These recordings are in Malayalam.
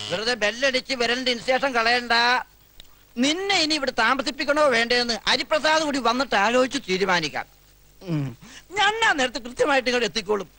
വെറുതെ ബെല്ലടിച്ച് വിരലിന്റെ ഇൻസ്റ്റേഷൻ കളയണ്ട നിന്നെ ഇനി ഇവിടെ താമസിപ്പിക്കണോ വേണ്ടതെന്ന് ഹരിപ്രസാദ് കൂടി വന്നിട്ട് ആലോചിച്ച് തീരുമാനിക്കാം ഉം. ഞാൻ ആ നേരത്തെ കൃത്യമായിട്ട് ഇങ്ങോട്ട് എത്തിക്കോളും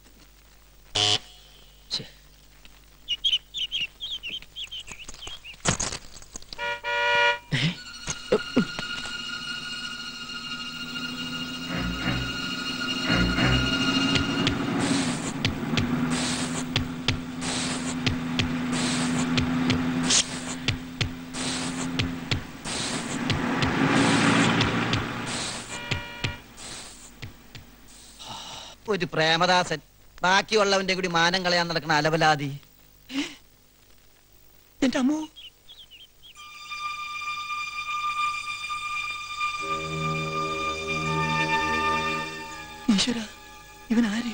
ഒരു പ്രേമദാസൻ ബാക്കിയുള്ളവന്റെ കൂടി മാനം കളയാൻ നടക്കുന്ന അലവലാതി എന്റെ അമ്മോ ഈശ്വര ഇവൻ ആര്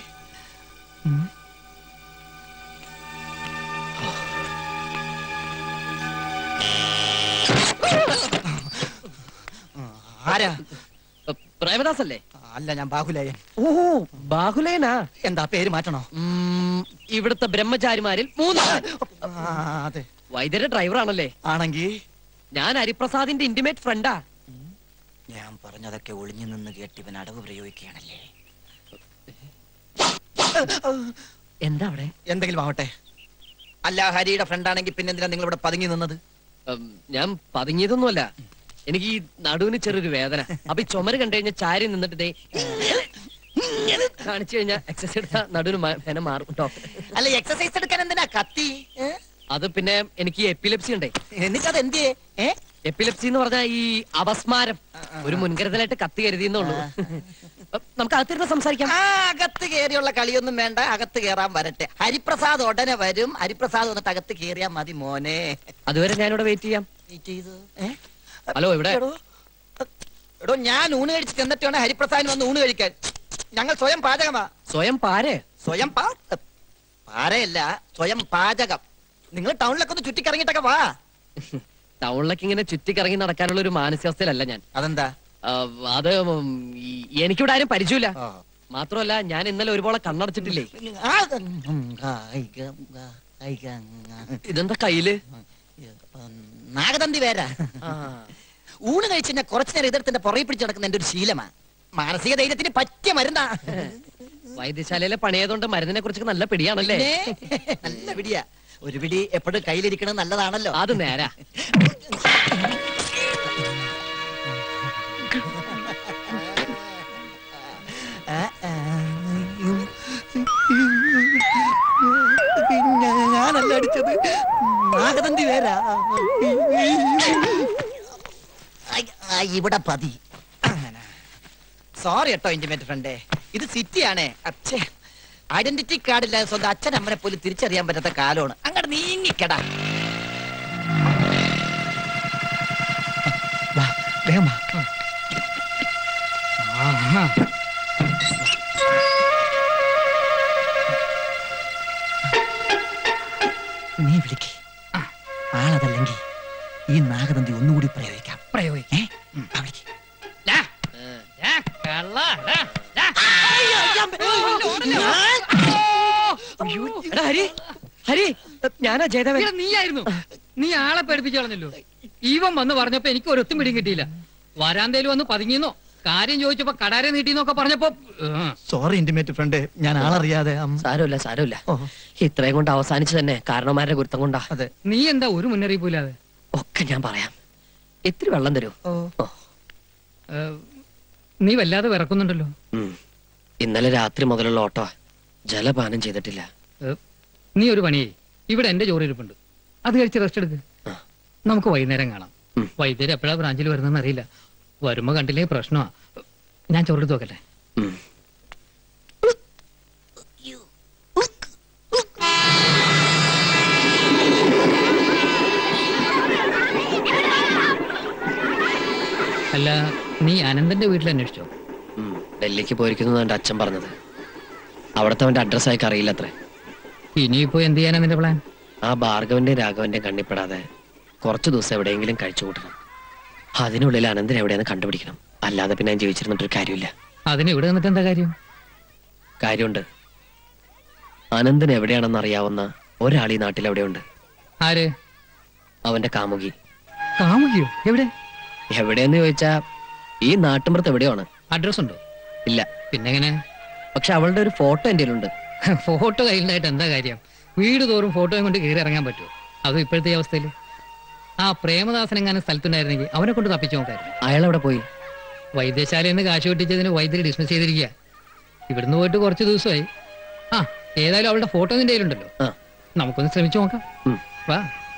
ആരാ പ്രേമദാസ് അല്ലേ അല്ല ഞാൻ ബാഹുലയൻ ഓ ബാഹുലേനാ എന്താ പേര് മാറ്റണോ ഉം, ഇവിടുത്തെ ബ്രഹ്മചാരിമാരിൽ മൂന്ന് ആ, അതെ വൈദ്യരുടെ ഡ്രൈവറാണല്ലേ ആണെങ്കി ഞാൻ ഹരിപ്രസാദിന്റെ ഇന്റിമേറ്റ് ഫ്രണ്ടാ ഞാൻ പറഞ്ഞതൊക്കെ ഒളിഞ്ഞു നിന്ന് കേട്ട് ഇവൻ അടവ് പ്രയോഗിക്കുകയാണല്ലേ എന്താ അവിടെ എന്തെങ്കിലും ആവട്ടെ അല്ല ഹരിയുടെ ഫ്രണ്ട് ആണെങ്കിൽ പിന്നെ എന്തിനാ നിങ്ങൾ ഇവിടെ പതുങ്ങി നിന്നത് ഉം, ഞാൻ പതുങ്ങിയതൊന്നുമല്ല എനിക്ക് ഈ നടുവിന് ചെറിയൊരു വേദന അപ്പൊ ഈ ചുമര് കണ്ടു കഴിഞ്ഞാൽ ചാരി നിന്നിട്ട് ദേ ഇങ്ങനെ കാണിച്ചു കഴിഞ്ഞാൽ എക്സസൈസ് എടുത്താ നടുവിന് മ- വേദന മാറും ഡോക്ടർ അല്ല എക്സസൈസ് എടുക്കാൻ എന്തിനാ കത്തി ഏ? അത് പിന്നെ എനിക്ക് എപ്പിലെപ്സി ഉണ്ടേ എന്നിട്ടത് എന്തിയേ ഏ എപ്പിലെപ്സി എന്ന് പറഞ്ഞാൽ ഈ അപസ്മാരം ഒരു മുൻകരുതലായിട്ട് കത്തി കരുതിയെന്നുള്ളൂ നമുക്ക് അകത്തിരുന്ന് സംസാരിക്കാം ആ അകത്ത് കയറിയുള്ള കളിയൊന്നും വേണ്ട അകത്ത് കയറാൻ വരട്ടെ ഹരിപ്രസാദ് ഉടനെ വരും ഹരിപ്രസാദ് വന്നിട്ട് അകത്ത് കയറിയാ മതി മോനെ അതുവരെ ഞാനിവിടെ വെയിറ്റ് ചെയ്യാം Wait ചെയ്ത്. ഏ? ഹലോ ഇവിടെ എടോ, എടോ ഞാൻ ഊണ് കഴിച്ച് ചെന്നിട്ട് വേണം ഹരിപ്രസാദിന് വന്ന് ഊണ് കഴിക്കാൻ ഞങ്ങൾ സ്വയം പാചകമാ സ്വയം പാരേ സ്വയം പാ പാരയല്ല സ്വയം പാചകം നിങ്ങൾ ടൗണിലൊക്കെ ഒന്ന് ചുറ്റിക്കറങ്ങിട്ടൊക്കെ വാ ടൗണിലൊക്കെ ഇങ്ങനെ ചുറ്റിക്കറങ്ങി നടക്കാനുള്ള ഒരു മാനസികാവസ്ഥയിലല്ല ഞാൻ അതെന്താ ആ, അത് ഉം, ഈ- എനിക്കിവിടെ ആരും പരിചയമില്ല മാത്രമല്ല ഞാൻ ഇന്നലെ ഒരുപോലെ കണ്ണടച്ചിട്ടില്ലേ ആ, ഉം, ആ, ഐക, ആ, ഐക, ആ. ഇതെന്താ കയ്യില് നാഗതന്തി വേരാ ഊണ് കഴിച്ച് ഞാൻ കുറച്ചു നേരം ഇതെടുത്തിന്റെ പുറകെ പിടിച്ച് നടക്കുന്ന എന്റെ ഒരു ശീലമാ മാനസിക ധൈര്യത്തിന് പറ്റിയ മരുന്നാ വൈദ്യശാലയിലെ പണിയായതുകൊണ്ട് മരുന്നിനെ കുറിച്ച് നല്ല പിടിയാണല്ലേ പിന്നെ നല്ല പിടിയാ ഒരു പിടി എപ്പോഴും കയ്യിലിരിക്കണത് നല്ലതാണല്ലോ അത് നേരാ ആ, ആ, അയ്യോ. പിന്നെ ഞാനല്ല അടിച്ചത് നാഗതന്തി വേരാ ഐ, ആ, ഇവിടെ പതി അങ്ങനെ സോറി കേട്ടോ ഇന്റിമേറ്റ് ഫ്രണ്ടേ ഇത് സിറ്റിയാണേ അച്ഛേ ഐഡന്റിറ്റി കാർഡ് ഇല്ലാതെ സ്വന്തം അച്ഛൻ അമ്മനെ പോലും തിരിച്ചറിയാൻ പറ്റാത്ത കാലമാണ് അങ്ങോട്ട് നീങ്ങിക്കടാ വാ, വേഗം വാ. ആഹാ. നീ വിളിക്ക് ആളതല്ലെങ്കിൽ ഈ നാഗതന്തി ഒന്നുകൂടി പ്രയോഗിക്കാം പ്രയോഗിക്കേ എടാ ഹരി ഹരി ഞാനാ ജയദേവൻ ഇവിടെ നീയായിരുന്നു നീ ആളെ പേടിപ്പിച്ചു കളഞ്ഞല്ലോ ഈവൻ വന്ന് പറഞ്ഞപ്പോ എനിക്ക് ഒരൊത്തും പിടിയും കിട്ടിയില്ല വരാന്തയിൽ വന്ന് പതുങ്ങിന്നോ കാര്യം ചോദിച്ചപ്പോ കടാരെ നീട്ടിന്നൊക്കെ പറഞ്ഞപ്പോ ആ. സോറി ഇന്റിമേറ്റ് ഫ്രണ്ട് ഞാൻ ആളറിയാതെ സാരമില്ല സാരമില്ല ഇത്രയും കൊണ്ട് അവസാനിച്ചു തന്നെ കാരണവന്മാരുടെ ഗുരുത്തം കൊണ്ടാ അതെ നീ എന്താ ഒരു മുന്നറിയിപ്പില്ലാതെ ഒക്കെ ഞാൻ പറയാം ഇത്തിരി വെള്ളം തരൂ ഓ ഏ, നീ വല്ലാതെ വിറക്കുന്നുണ്ടല്ലോ ഉം. ഇന്നലെ രാത്രി മുതലുള്ള ഓട്ടോ ജലപാനം ചെയ്തിട്ടില്ല ഏ, നീ ഒരു പണിയേ ഇവിടെ എന്റെ ചോറ് ഇരിപ്പുണ്ട് അത് കഴിച്ച് റെസ്റ്റ് എടുക്ക് നമുക്ക് വൈകുന്നേരം കാണാം വൈദ്യുതി എപ്പോഴാ ബ്രാഞ്ചിൽ വരുന്നതെന്ന് അറിയില്ല വരുമ്പോ കണ്ടില്ലേ പ്രശ്നമാ ഞാൻ ചോറെടുത്ത് നോക്കട്ടെ അല്ല നീ അനന്തന്റെ വീട്ടിൽ അന്വേഷിച്ചോ ഉം. ഡൽഹിക്ക് പോയിരിക്കുന്നു എന്റെ അച്ഛൻ പറഞ്ഞത് അവിടുത്തെ അവന്റെ അഡ്രസ് അയക്ക് അറിയില്ല അത്രേ ഇനിയിപ്പോ എന്ത് ചെയ്യാനാ നിന്റെ പ്ലാൻ ആ ഭാർഗവന്റെയും രാഘവന്റെയും കണ്ണിപ്പെടാതെ കുറച്ചു ദിവസം എവിടെയെങ്കിലും കഴിച്ചു കൂട്ടണം അതിനുള്ളിൽ അനന്തൻ എവിടെയെന്ന് കണ്ടുപിടിക്കണം അല്ലാതെ പിന്നെ ഞാൻ ജീവിച്ചിരുന്നിട്ടൊരു കാര്യമില്ല അതിന് ഇവിടെ നിന്നിട്ട് എന്താ കാര്യം കാര്യമുണ്ട് അനന്തൻ എവിടെയാണെന്ന് അറിയാവുന്ന ഒരാൾ ഈ നാട്ടിൽ എവിടെയുണ്ട് ആര് അവന്റെ കാമുകി കാമുകിയോ എവിടെ എവിടെയെന്ന് ചോദിച്ചാ ഈ നാട്ടുമ്പുറത്ത് എവിടെയാണ് അഡ്രസ് ഉണ്ടോ ഇല്ല പിന്നെ എങ്ങനെ പക്ഷെ അവളുടെ ഒരു ഫോട്ടോ എന്റെ ഉണ്ട് ഫോട്ടോ കയ്യിലായിട്ട് എന്താ കാര്യം വീട് തോറും ഫോട്ടോയും കൊണ്ട് കയറി ഇറങ്ങാൻ പറ്റുമോ അതും ഇപ്പോഴത്തെ ഈ അവസ്ഥയിൽ ആ പ്രേമദാസൻ എങ്ങാനും സ്ഥലത്തുണ്ടായിരുന്നെങ്കിൽ അവനെ കൊണ്ട് തപ്പിച്ചു നോക്കായിരുന്നു അയാൾ എവിടെ പോയി വൈദ്യശാലയിൽ നിന്ന് കാശ് വെട്ടിച്ചതിന് വൈദ്യര് ഡിസ്മിസ് ചെയ്തിരിക്കുക ഇവിടുന്ന് പോയിട്ട് കുറച്ച് ദിവസമായി ആ ഏതായാലും അവളുടെ ഫോട്ടോ നിന്റെ കയ്യിലുണ്ടല്ലോ ആ. നമുക്കൊന്ന് ശ്രമിച്ചു നോക്കാം ഉം. വാ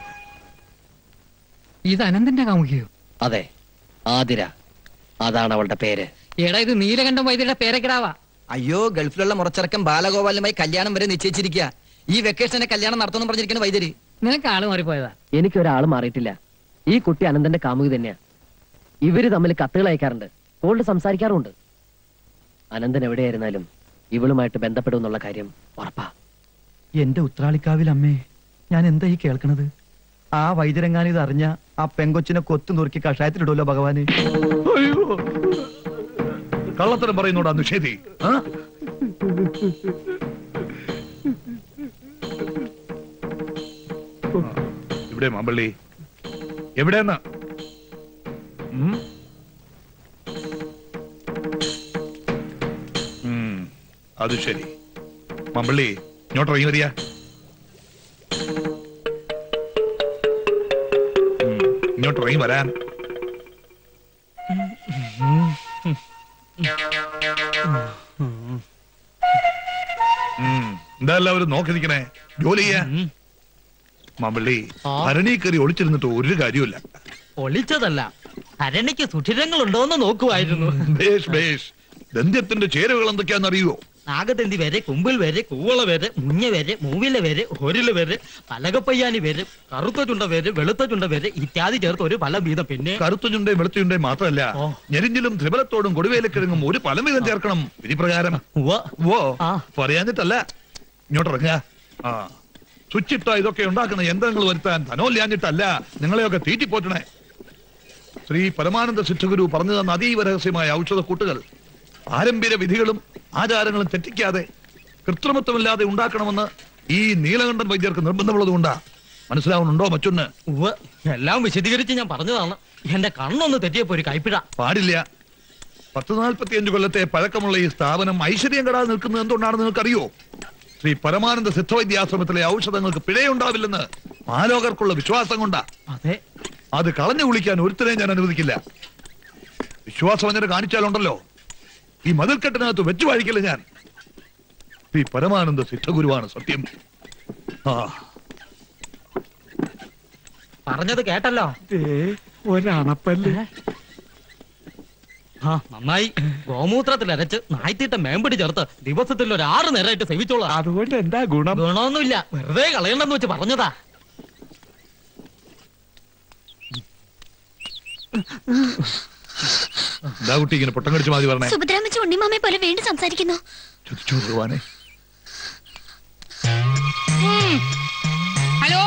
ഇത് അനന്തന്റെ കാമുകിയോ അതെ ആതിര അതാണ് അവളുടെ പേര് എടാ ഇത് നീലകണ്ഠം വൈദ്യരുടെ പേരക്കിടാവാ അയ്യോ ഗൾഫിലുള്ള മുറച്ചിറക്കം ബാലഗോപാലുമായി കല്യാണം വരെ നിശ്ചയിച്ചിരിക്കുക ഈ വെക്കേഷനെ കല്യാണം നടത്തുമെന്ന് പറഞ്ഞിരിക്കുന്ന വൈദ്യര് നിനക്ക് ആള് മാറിപ്പോയതാ എനിക്ക് ഒരാൾ മാറിയിട്ടില്ല ഈ കുട്ടി അനന്തന്റെ കാമുകി തന്നെയാ ഇവര് തമ്മിൽ കത്തുകൾ അയക്കാറുണ്ട് ഫോണിൽ സംസാരിക്കാറുമുണ്ട് അനന്തൻ എവിടെയായിരുന്നാലും ഇവളുമായിട്ട് ബന്ധപ്പെടുമെന്നുള്ള കാര്യം ഉറപ്പാ എന്റെ ഉത്രാളിക്കാവിൽ അമ്മേ ഞാൻ എന്താ ഈ കേൾക്കണത് ആ വൈദ്യരെങ്ങാനും ഇത് അറിഞ്ഞ ആ പെങ്കൊച്ചിനെ കൊത്തു നുറുക്കി കഷായത്തിലിടുമല്ലോ ഭഗവാന് കള്ളത്തരം പറയുന്നോടാ നിഷേധി ആ? ആ, ഇവിടെ മാമ്പള്ളി എവിടെയെന്ന് ഉം? ഉം, അത് ശരി മമ്പള്ളി ഇങ്ങോട്ട് ഇറങ്ങി വരിക ഉം, ഇങ്ങോട്ട് ഇറങ്ങി വരാൻ ഉം, എന്താ എല്ലാവരും നോക്കി നിൽക്കണേ ജോലി ചെയ്യാ മമ്പള്ളി ഭരണി കയറി ഒളിച്ചിരുന്നിട്ട് ഒരു കാര്യമില്ല ഒളിച്ചതല്ല അരണിക്ക് സുഷിരങ്ങളുണ്ടോന്ന് നോക്കുമായിരുന്നു ബേഷ് ബേഷ് ദന്ത്യത്തിന്റെ ചേരുവകൾ എന്തൊക്കെയാന്ന് അറിയുവോ നാഗതന്തി വരെ കുമ്പിൽ വരെ കൂവള വരെ മുഞ്ഞ വരെ മൂവില വരെ ഒരില വരെ പലകപ്പയ്യാനി വരെ കറുത്ത ചുണ്ട വരെ വെളുത്ത ചുണ്ട വരെ ഇത്യാദി ചേർത്ത് ഒരു ഫലം വീതം പിന്നെ കറുത്ത ചുണ്ടയും വെളുത്ത ചുണ്ടയും മാത്രമല്ല ഓ. ഞെരിഞ്ഞിലും ത്രിബലത്തോടും കൊടുവേലക്കിഴങ്ങും ഒരു പലം വീതം ചേർക്കണം വിധിപ്രകാരം ഉവ്വ. ഓ ആ. പറയാഞ്ഞിട്ടല്ല ഇങ്ങോട്ട് ഇറങ്ങുക ആ സ്വിച്ചിട്ട ഇതൊക്കെ ഉണ്ടാക്കുന്ന യന്ത്രങ്ങൾ വരുത്താൻ ധനോല്യാഞ്ഞിട്ടല്ല നിങ്ങളെയൊക്കെ തീറ്റിപ്പോറ്റണേ ശ്രീ പരമാനന്ദ സിദ്ധഗുരു പറഞ്ഞു തന്ന അതീവ രഹസ്യമായ ഔഷധ കൂട്ടുകൾ പാരമ്പര്യ വിധികളും ആചാരങ്ങളും തെറ്റിക്കാതെ കൃത്രിമത്വമില്ലാതെ ഉണ്ടാക്കണമെന്ന് ഈ നീലകണ്ഠൻ വൈദ്യർക്ക് നിർബന്ധമുള്ളതുകൊണ്ടാ മനസ്സിലാവുന്നുണ്ടോ മറ്റൊന്ന് ഉവ്വ. എല്ലാം വിശദീകരിച്ച് ഞാൻ പറഞ്ഞതാണ് എന്റെ കണ്ണൊന്ന് തെറ്റിയപ്പോ ഒരു കൈപ്പിഴ പാടില്ല പത്ത് നാൽപ്പത്തിയഞ്ച് കൊല്ലത്തെ പഴക്കമുള്ള ഈ സ്ഥാപനം ഐശ്വര്യം കെടാതെ നിൽക്കുന്നത് എന്തുകൊണ്ടാണെന്ന് നിങ്ങൾക്കറിയോ ശ്രീ പരമാനന്ദ സിദ്ധവൈദ്യാശ്രമത്തിലെ ഔഷധങ്ങൾക്ക് പിഴയുണ്ടാവില്ലെന്ന് മാലോകർക്കുള്ള വിശ്വാസം കൊണ്ടാ അതെ അത് കളഞ്ഞു കുളിക്കാൻ ഒരുത്തരെയും ഞാൻ അനുവദിക്കില്ല വിശ്വാസവഞ്ചന കാണിച്ചാലുണ്ടല്ലോ ഈ മതിൽക്കെട്ടിനകത്ത് വെച്ചു വാഴിക്കില്ല ഞാൻ ശ്രീ പരമാനന്ദ സിദ്ധഗുരുവാണ് സത്യം ആ പറഞ്ഞത് കേട്ടല്ലോ ഒരണപ്പല്ല് ആ നന്നായി ഗോമൂത്രത്തിൽ അരച്ച് നായ്ത്തീട്ട മേമ്പടി ചേർത്ത് ദിവസത്തിൽ ഒരു ആറ് നേരമായിട്ട് സേവിച്ചോളാം അതുകൊണ്ട് എന്താ ഗുണം ഗുണമൊന്നുമില്ല വെറുതെ കളയണ്ടെന്ന് വെച്ച് പറഞ്ഞതാ എന്താ കുട്ടി ഇങ്ങനെ പൊട്ടം കടിച്ച് മാതി പറഞ്ഞേ സുഭദ്രാമച്ച ഉണ്ണിമാമയെ പോലെ വീണ്ടും സംസാരിക്കുന്നു ചോദിച്ചു ഭഗവാനെ ഹലോ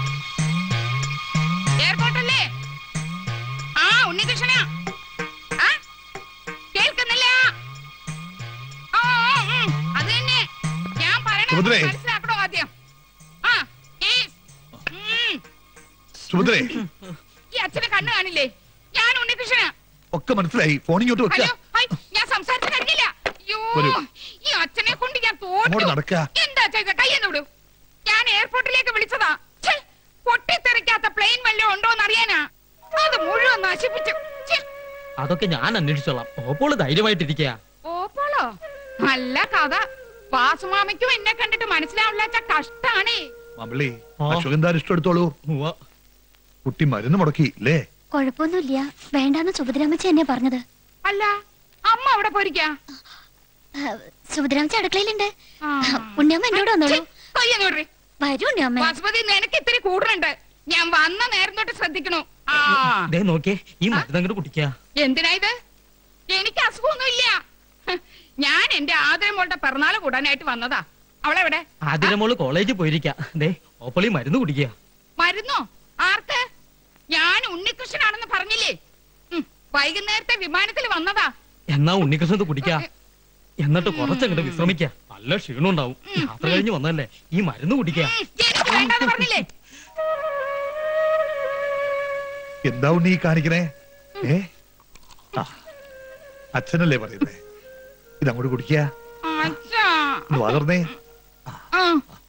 എയർപോർട്ടല്ലേ ആ ഉണ്ണികൃഷ്ണ ആ കേൾക്കുന്നില്ല ആ ആ, ഉം, അത് തന്നെ ഞാൻ പറയണത് സുഭദ്രേ. മനസ്സിലാക്കണോ ആദ്യം ആ ഈ ഉം, സുഭദ്രേ ഈ അച്ഛനെ കണ്ണു കാണില്ലേ ഞാൻ ഉണ്ണികൃഷ്ണ ഒക്കെ മനസ്സിലായി ഫോണിങ്ങോട്ട് വെക്ക ഹലോ ഹൈ, ഞാൻ സംസാരിച്ചു കഴിഞ്ഞില്ല അയ്യോ വരൂ. ഈ അച്ഛനെ കൊണ്ട് ഞാൻ അങ്ങോട്ട് തോറ്റു നടക്ക എന്താ ചെയ്ത കയ്യെന്ന് വിടൂ ഞാൻ എയർപോർട്ടിലേക്ക് വിളിച്ചതാ ഛെ, പൊട്ടിത്തെറിക്കാത്ത പ്ലെയിൻ വല്ലതും ഉണ്ടോന്ന് അറിയാനാ അത് മുഴുവൻ നശിപ്പിച്ചു ഛെ, അതൊക്കെ ഞാൻ അന്വേഷിച്ചോളാം ഓപ്പോൾ ധൈര്യമായിട്ടിരിക്കുക ഓപ്പോളോ നല്ല കഥ വാസുമാമയ്ക്കും എന്നെ കണ്ടിട്ട് മനസ്സിലാവില്ലാച്ച കഷ്ടാണേ മമ്പളി ആ. അശ്വഗന്ധാരിഷ്ടം എടുത്തോളൂ കുട്ടി മരുന്ന് മുടക്കി അല്ലേ കുഴപ്പമൊന്നുമില്ല വേണ്ടാന്ന് സുഭദ്രാമച്ച എന്നെ പറഞ്ഞത് അല്ല അമ്മ അവിടെ പോരിക്കാ സുഭദ്രാമച്ച അടുക്കളയിലുണ്ട് ആ. ഉണ്ണിയമ്മ എന്നോട് വന്നോളൂ ഛെ, കയ്യെന്ന് വിടറി. വരൂ ഉണ്ണിയമ്മ വാസുപതി നിനക്ക് ഇത്തിരി കൂടുന്നുണ്ട് ഞാൻ വന്ന നേരം തൊട്ട് ശ്രദ്ധിക്കണു ആ ദേ നോക്കിയേ ഈ മരുന്ന് അങ്ങോട്ട് കുടിക്കുക എന്തിനാ ഇത് എനിക്ക് അസുഖമൊന്നുമില്ല ഹ്, ഞാൻ എന്റെ ആദരമോളുടെ പിറന്നാള് കൂടാനായിട്ട് വന്നതാ അവളെവിടെ ആതിരമോള് കോളേജിൽ പോയിരിക്ക ദേ ഓപ്പളി മരുന്ന് കുടിക്കുക മരുന്നോ ആർക്ക് ഞാൻ ഉണ്ണികൃഷ്ണനാണെന്ന് പറഞ്ഞില്ലേ ഉം, വൈകുന്നേരത്തെ വിമാനത്തിൽ വന്നതാ എന്നാ ഉണ്ണികൃഷ്ണത് കുടിക്ക എന്നിട്ട് കുറച്ചങ്ങോട്ട് വിശ്രമിക്ക നല്ല ക്ഷീണം ഉണ്ടാവും യാത്ര കഴിഞ്ഞ് വന്നല്ലേ ഈ മരുന്ന് കുടിക്ക ഉം, എനിക്ക് വേണ്ടാന്ന് പറഞ്ഞില്ലേ എന്താ ഉണ്ണി ഈ കാണിക്കണേ ഏ ആ അച്ഛനല്ലേ പറയുന്നേ ഇതങ്ങോട്ട് കുടിക്കുക അച്ഛാ ഒന്ന് വളർന്നേ ആ. ആ.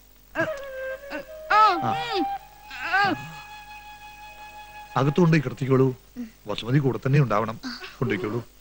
ഉം. ആ. അകത്തുകൊണ്ട് കിടത്തിക്കോളൂ വസുമതി കൂടെ തന്നെ ഉണ്ടാവണം കൊണ്ടുപോയിക്കോളൂ